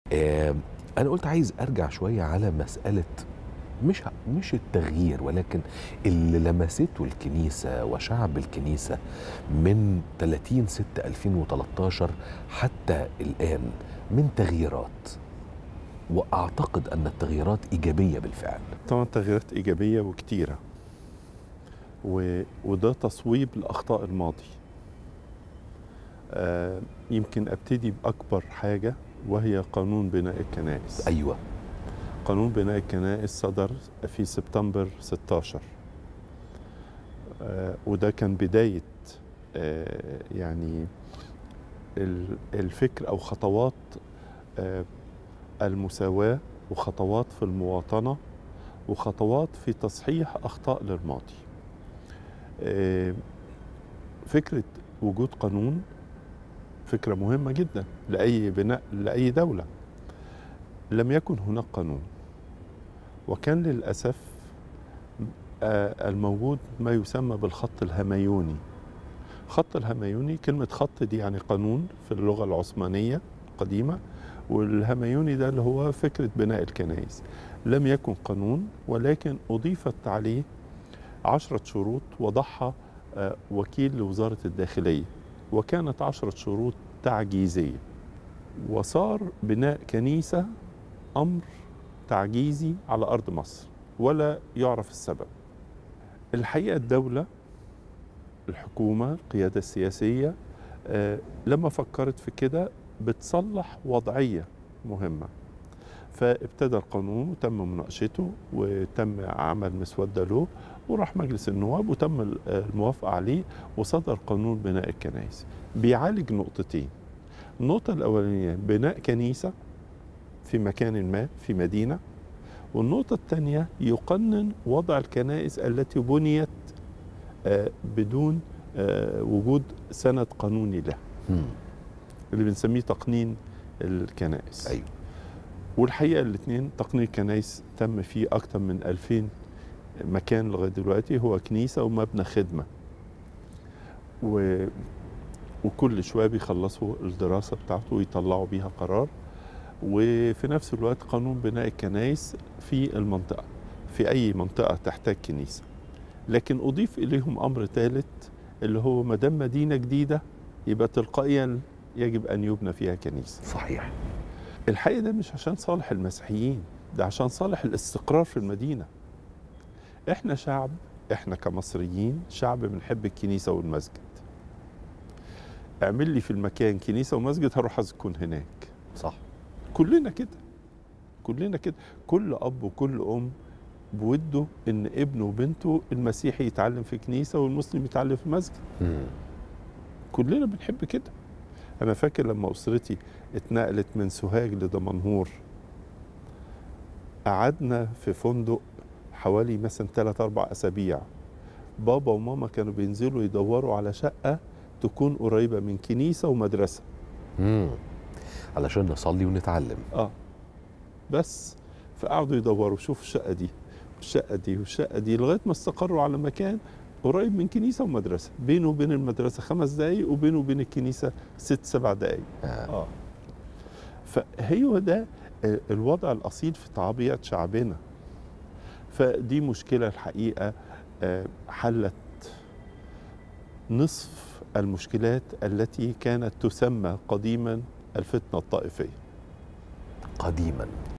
آه انا قلت عايز ارجع شويه على مساله مش مش التغيير ولكن اللي لمسته الكنيسه وشعب الكنيسه من 30 6 2013 حتى الان من تغييرات واعتقد ان التغييرات ايجابيه بالفعل طبعا تغييرات ايجابيه وكتيره و... وده تصويب لاخطاء الماضي آه يمكن ابتدي باكبر حاجه وهي قانون بناء الكنائس ايوه قانون بناء الكنائس صدر في سبتمبر 16 آه وده كان بدايه آه يعني ال- الفكر او خطوات آه المساواة وخطوات في المواطنة وخطوات في تصحيح أخطاء للماضي آه، فكرة وجود قانون فكرة مهمة جدا لأي بناء لأي دولة لم يكن هناك قانون وكان للأسف آه، الموجود ما يسمى بالخط الهميوني خط الهميوني كلمة خط دي يعني قانون في اللغة العثمانية القديمة والهميوني ده اللي هو فكرة بناء الكنائس لم يكن قانون ولكن أضيفت عليه عشرة شروط وضعها آه، وكيل لوزارة الداخلية وكانت عشرة شروط تعجيزية وصار بناء كنيسة أمر تعجيزي على أرض مصر ولا يعرف السبب الحقيقة الدولة الحكومة القيادة السياسية آه، لما فكرت في كده بتصلح وضعية مهمة فابتدى القانون وتم مناقشته وتم عمل مسودة له وراح مجلس النواب وتم ال- الموافقة عليه وصدر قانون بناء الكنائس بيعالج نقطتين النقطة الأولانية بناء كنيسة في مكان ما في مدينة والنقطة الثانية يقنن وضع الكنائس التي بنيت آه، بدون آه، وجود سند قانوني لها مم. اللي بنسميه تقنين الكنائس ايوه والحقيقه الاثنين تقنين الكنائس تم فيه اكثر من 2000 مكان لغايه دلوقتي هو كنيسه ومبنى خدمه و وكل شويه بيخلصوا الدراسه بتاعته ويطلعوا بيها قرار وفي نفس الوقت قانون بناء الكنائس في المنطقه في اي منطقه تحتاج كنيسه لكن اضيف اليهم امر ثالث اللي هو ما دام مدينه جديده يبقى تلقائيا يجب ان يبنى فيها كنيسه صحيح الحقيقه ده مش عشان صالح المسيحيين ده عشان صالح الاستقرار في المدينه احنا شعب احنا كمصريين شعب بنحب الكنيسه والمسجد اعمل لي في المكان كنيسه ومسجد هروح اسكن هناك صح كلنا كده كلنا كده كل اب وكل ام بوده ان ابنه وبنته المسيحي يتعلم في كنيسه والمسلم يتعلم في مسجد مم. كلنا بنحب كده انا فاكر لما اسرتي اتنقلت من سوهاج لدمنهور قعدنا في فندق حوالي مثلا 3 4 اسابيع بابا وماما كانوا بينزلوا يدوروا على شقه تكون قريبه من كنيسه ومدرسه مم. علشان نصلي ونتعلم اه بس فقعدوا يدوروا شوفوا الشقه دي والشقه دي والشقه دي لغايه ما استقروا على مكان قريب من كنيسه ومدرسه بينه وبين المدرسه خمس دقايق وبينه وبين الكنيسه ست سبع دقايق آه. اه فهي ده آه، الوضع الاصيل في طبيعه شعبنا فدي مشكله الحقيقه آه، حلت نصف المشكلات التي كانت تسمى قديما الفتنه الطائفيه قديما